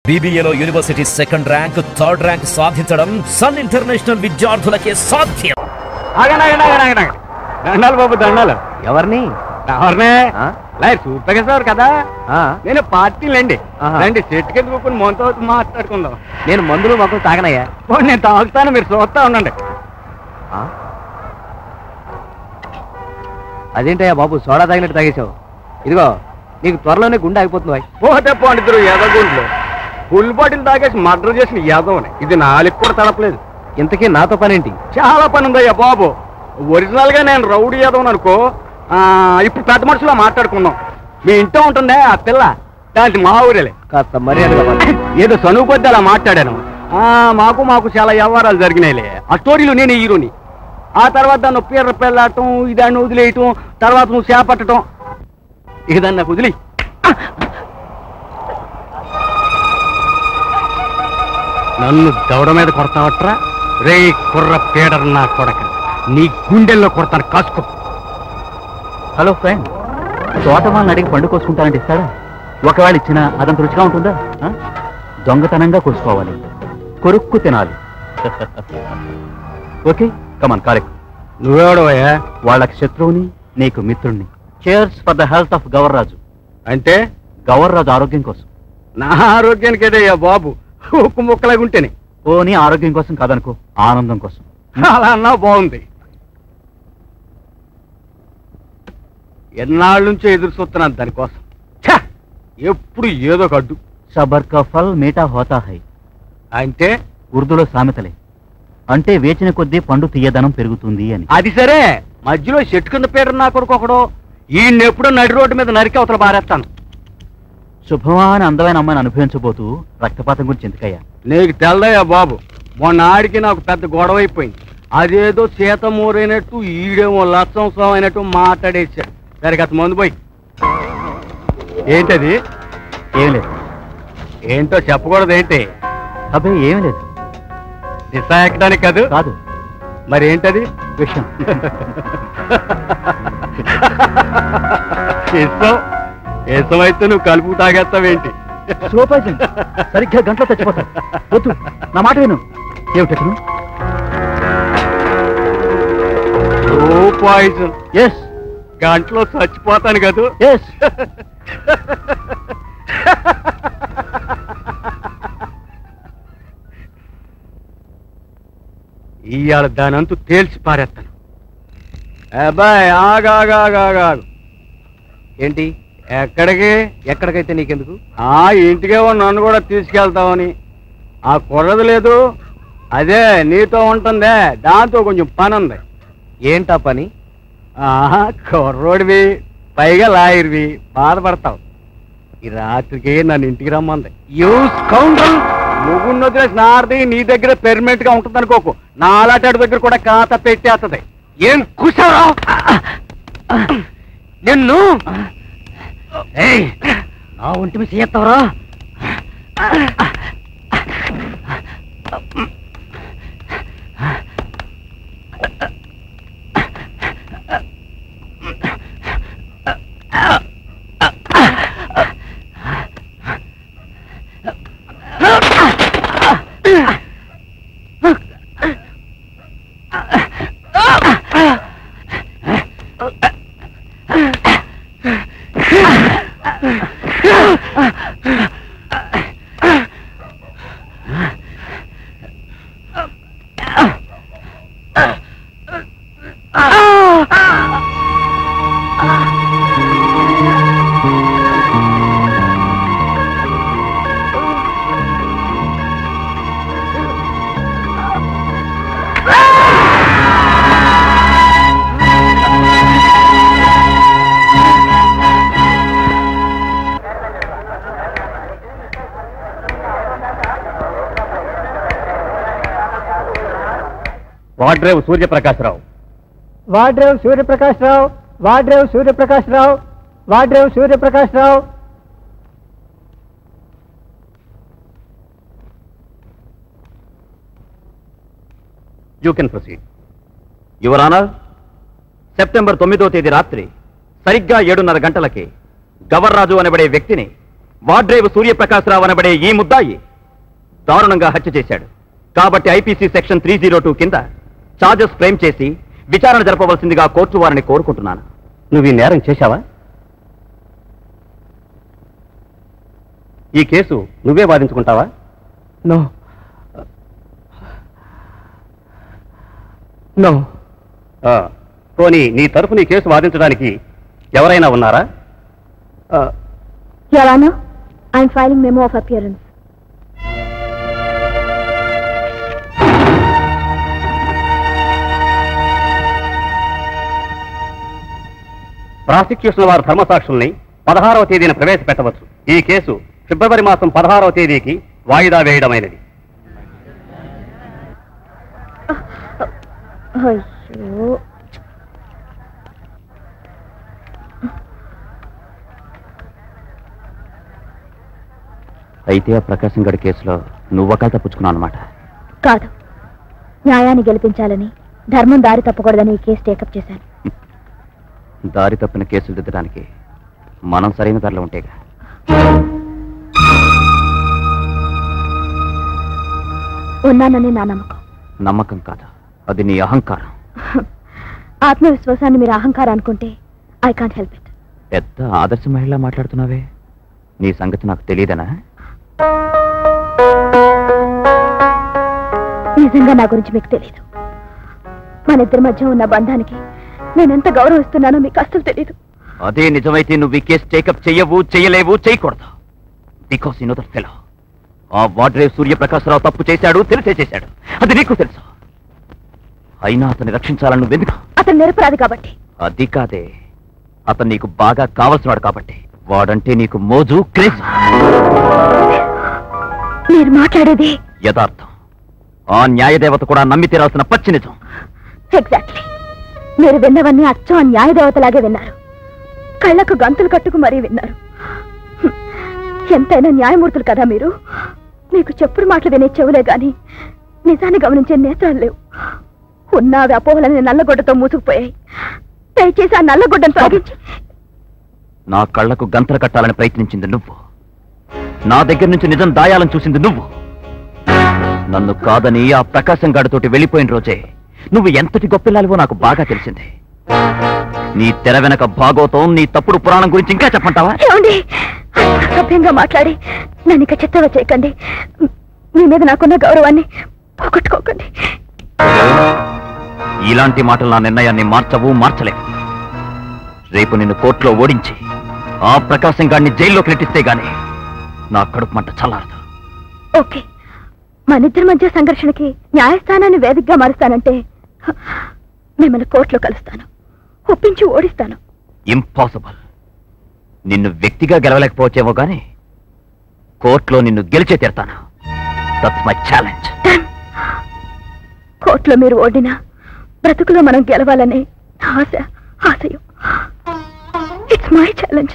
బీబీఏలో university second rank third rank సాధించడం sun international విద్యార్థులకే సాధ్యం ఆగండి ఆగండి ఆగండి ఆగండి ఆగండి. దండాలు బాబు దండాలు ఎవరిని ఎవరినే ఆ? లై చూపెగేశారు కదా ఆ, నేను పార్టీలండి ఆహా. రండి చెట్టు కింద కూర్చొని మనతో మాట్లాడుకుందాం నేను మందులు మొక్కలు తాగనయ్యా ఓ, నేను తాగుతాను మీరు చూస్తా ఉండండి ఆ? అదేంటయ్యా బాబు సోడా తాగినట్టు తాగేశావు ఇదిగో నీకు త్వరలోనే గుండె ఆగిపోతుంది బాయ్ పోతే పండితులు ఎదగుండ్లు ఫుల్ బాటిల్ తాగేసి మర్డర్ చేసిన యాదవని ఇది నాలుగు కూడా తడపలేదు ఇంతకీ నాతో పనేంటి చాలా పని ఉందయ్యా బాబు ఒరిజినల్ గా నేను రౌడీ యాదవ్ అనుకో ఆ, ఇప్పుడు పెద్ద మనుషులో మాట్లాడుకుందాం మీ ఇంట్లో ఉంటుందే ఆ పిల్ల దాంట్లో మా ఊరేలే కాస్త మర్యాదగా పని. ఏదో సనువు కొద్ది అలా మాట్లాడాను ఆ, మాకు మాకు చాలా వ్యవహారాలు జరిగినాయిలే ఆ స్టోరీలో నేను హీరోని ఆ తర్వాత దాన్ని పీర్ర పెళ్ళాటం ఇదాన్ని వదిలేయటం తర్వాత నువ్వు చేపట్టడం ఇక దాన్ని నాకు వదిలి నన్ను దవడ మీద కొడతావట్రా రే కుర్ర పీడర్ నా కొడక నీ గుండెల్లో కొడతాను కాసుకో హలో ఫ్రెండ్ తోటమాలను అడిగి పండు కోసుకుంటానంటే ఇస్తాడా ఒకవేళ ఇచ్చినా అదంత రుచిగా ఉంటుందా ఆ? దొంగతనంగా కోసుకోవాలి కొరుక్కు తినాలి ఓకే కమాన్ కరెక్ట్ నువ్వెవడవయ్యా వాళ్ళకి శత్రువుని నీకు మిత్రుణ్ణి cheers for the health of Gavarraju అంటే గవర్రాజు ఆరోగ్యం కోసం నా ఆరోగ్యానికి ఏదయ్యా బాబు ఉక్కు ముక్కలాగా ఉంటేనే పోనీ ఆరోగ్యం కోసం కాదనుకో ఆనందం కోసం అలా అన్నా బాగుంది ఎన్నాళ్ళ నుంచో ఎదురు చూస్తున్నాను దానికోసం ఛ! ఎప్పుడు ఏదో ఒక అడ్డు సబర్ కా ఫల్ మీఠా హోతా హై అంటే ఉర్దూలో సామెతలే అంటే వేచిన కొద్దీ పండు తీయదనం పెరుగుతుంది అని అది సరే మధ్యలో చెట్టు కింద పీటర్ నా కొడుకు ఒకడు ఈయన ఎప్పుడో నడి రోడ్డు మీద నరికి అవతల పారేస్తాను శుభమా అని అందమైన అమ్మాయిని అనుభవించబోతూ రక్తపాతం గురించి ఎందుకయ్యా నీకు తెల్లయ్యా బాబు మొన్న ఆడికి నాకు పెద్ద గొడవ అయిపోయింది అదేదో సీత మూరైనట్టు ఈడేమో లచ్చం స్వామి అయినట్టు మాట్లాడేసాడు సరే అత మందు పోయి ఏంటది ఏం లేదు ఏంటో చెప్పకూడదు ఏంటి అబ్బే ఏం లేదు దిశ ఎక్కడానికి కాదు కాదు మరి ఏంటది విషయం ఇష్టం ఇష్టం అయితే నువ్వు కలుపు తాగేస్తావేంటి స్లో పాయిజన్ సరిగ్గా గంటలో చచ్చిపోతావు వద్దు నా మాట విను ఏమిటను ఓ పాయిజన్ ఎస్ గంటలో చచ్చిపోతాను కదూ ఎస్ ఇవాళ దానంతు తేల్చి పారేస్తాను అబ్బాయి ఆగాగాగాగాగు ఏంటి ఎక్కడికి ఎక్కడికైతే నీకెందుకు ఆ ఇంటికే నన్ను కూడా తీసుకెళ్తామని ఆ కుర్రది లేదు అదే నీతో ఉంటుందే దాంతో కొంచెం పని ఉంది ఏంటా పని ఆహా కుర్రోడివి పైగా లాయర్వి బాధపడతావు ఈ రాత్రికి నన్ను ఇంటికి రమ్మంది యూస్ కౌంటర్ నువ్వు వదిలేసి నారది నీ దగ్గర పెర్మనెంట్ గా ఉంటుంది అనుకోకు నా అలాంటి దగ్గర కూడా ఖాతా పెట్టేస్తుంది ఏం కుసారా నిన్ను ఏయ్, నా ఒంటి మీద చేస్తావరా Vadrevu Suryaprakasarao Vadrev Suryaprakash Rao Vadrev Suryaprakash Rao Vadrev Suryaprakash Rao you can proceed your honour September తొమ్మిదో తేదీ రాత్రి సరిగ్గా ఏడున్నర గంటలకి గవర్రాజు అనబడే వ్యక్తిని వాడ్రేవు సూర్యప్రకాశరావు అనబడే ఈ ముద్దాయి దారుణంగా హత్య చేశాడు కాబట్టి IPC section three zero two కింద చార్జెస్ ఫ్రేమ్ చేసి విచారణ జరపవలసిందిగా కోర్టు వారిని కోరుకుంటున్నాను నువ్వు ఈ నేరం చేశావా ఈ కేసు నువ్వే వాదించుకుంటావా నో నో ఆ, పోనీ నీ తరఫు నీ కేసు వాదించడానికి ఎవరైనా ఉన్నారా Your Honor, I am filing memo of appearance. Prosecution వారు ధర్మసాక్షుల్ని పదహారవ తేదీన ప్రవేశపెట్టవచ్చు ఈ కేసు ఫిబ్రవరి మాసం పదహారవ తేదీకి వాయిదా వేయడమైనది అయ్యో అయితే ఆ ప్రకాశం గడి కేసులో నువ్వు ఒకళ్ళు తప్పించుకున్నావు అనమాట కాదు న్యాయాన్ని గెలిపించాలని ధర్మం దారి తప్పకూడదని ఈ కేసు టేకప్ చేశాను దారి తప్పిన కేసులు దిద్దడానికి మనం సరైన ధరలో ఉంటేగా ఉన్నానని నా నమ్మకం నమ్మకం కాదు అది నీ అహంకారం ఆత్మవిశ్వాసాన్ని మీరు అహంకారం అనుకుంటే ఐ కాంట్ హెల్ప్ ఇట్ పెద్ద ఆదర్శ మహిళ మాట్లాడుతున్నావే నీ సంగతి నాకు తెలియదనా నిజంగా నా గురించి మీకు తెలియదు మన ఇద్దరి మధ్య ఉన్న బంధానికి నేనెంత గౌరవిస్తున్నానో మీకు అస్సలు తెలియదు అదే నిజమైతే నువ్వు ఈ కేసు టేకప్ చెయ్యవు చేయలేవు చేయకూడదు బికాస్ ఇన్ అదర్ ఫెలో ఆ వాడ్రేవ్ సూర్యప్రకాశరావు తప్పు చేశాడు తెలిసే చేశాడు అది నీకు తెలుసు అయినా అతన్ని రక్షించాలని నువ్వెందుకు అతను నిరపరాధి కాబట్టి అది కాదే అతను నీకు బాగా కావలసినవాడు కాబట్టి వాడంటే నీకు మోజు క్రేజ్ మీరు మాట్లాడేది యథార్థం ఆ న్యాయదేవత కూడా నమ్మి తీరాల్సిన పచ్చి నిజం ఎగ్జాక్ట్లీ మీరు విన్నవన్నీ అచ్చం ఆ న్యాయదేవతలాగే విన్నారు కళ్ళకు గంతులు కట్టుకు మరీ విన్నారు హ్మ్. ఎంతైనా న్యాయమూర్తులు కదా మీరు మీకు చెప్పుడు మాటలు వినే చెవులే గాని నిజాన్ని గమనించే నేత్రాలు లేవు ఉన్న అవి అపోహలని నల్లగొడ్డతో మూసుకుపోయాయి దయచేసి ఆ నల్లగొడ్డను తొలగించి నా కళ్ళకు గంతలు కట్టాలని ప్రయత్నించింది నువ్వు నా దగ్గర నుంచి నిజం దాయాలని చూసింది నువ్వు నన్ను కాదని ఆ ప్రకాశం గాడితోటి వెళ్ళిపోయిన రోజే నువ్వు ఎంతటి గొప్పిల్లాలివో నాకు బాగా తెలిసింది నీ తెర వెనక భాగోతం నీ తప్పుడు పురాణం గురించి ఇంకా చెప్పంటావా ఏమండి సభ్యంగా మాట్లాడి నన్ను ఇక చిత్తవ చేయకండి మీ మీద నాకున్న గౌరవాన్ని పోగొట్టుకోకండి ఇలాంటి మాటలు నా నిర్ణయాన్ని మార్చవు మార్చలేవు రేపు నిన్ను కోర్టులో ఓడించి ఆ ప్రకాశం గాడిని జైల్లోకి నెట్టిస్తే గాని నా కడుపు మంట చల్లారదు ఓకే మన ఇద్దరి మధ్య సంఘర్షణకి న్యాయస్థానాన్ని వేదికగా మారుస్తానంటే హ, మిమ్మల్ని కోర్టులో కలుస్తాను ఒప్పించి ఓడిస్తాను ఇంపాసిబుల్ నిన్ను వ్యక్తిగా గెలవలేకపోవచ్చేమో గాని కోర్టులో నిన్ను గెలిచే తీరుతాను దట్స్ మై ఛాలెంజ్ Done. కోర్టులో మీరు ఓడినా బ్రతుకులో మనం గెలవాలనే నా ఆశ ఆశయం ఇట్స్ మై ఛాలెంజ్